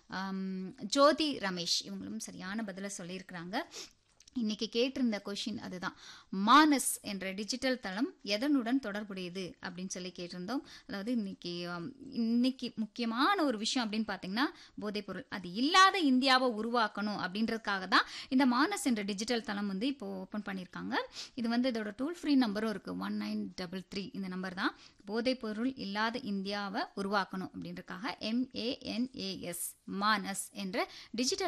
ஆம், ஜோதி ரமேஷ் இவங்களும் சரியான பதிலை சொல்லியிருக்கிறாங்க இன்னைக்கு கேட்டிருந்த கொஷின் அதுதான் மானஸ் என்ற டிஜிட்டல் தளம் எதனுடன் தொடர்புடையது அப்படின்னு சொல்லி கேட்டிருந்தோம் அதாவது இன்னைக்கு ஆம், இன்னைக்கு முக்கியமான ஒரு விஷயம் அப்படின்னு பார்த்தீங்கன்னா போதைப்பொருள் அது இல்லாத இந்தியாவை உருவாக்கணும் அப்படின்றதுக்காக தான் இந்த மானஸ் என்ற டிஜிட்டல் தளம் வந்து இப்போ ஓப்பன் பண்ணியிருக்காங்க இது வந்து இதோட டோல் ஃப்ரீ நம்பரும் இருக்கு ஒன் நைன் டபுள் த்ரீ இந்த நம்பர் தான் போதைப்பொருள் இல்லாத இந்தியாவை உருவாக்கணும் அப்படின்றதுக்காக எம்ஏஎன்ஏஎஸ் மானஸ் என்ற டிஜிட்டல்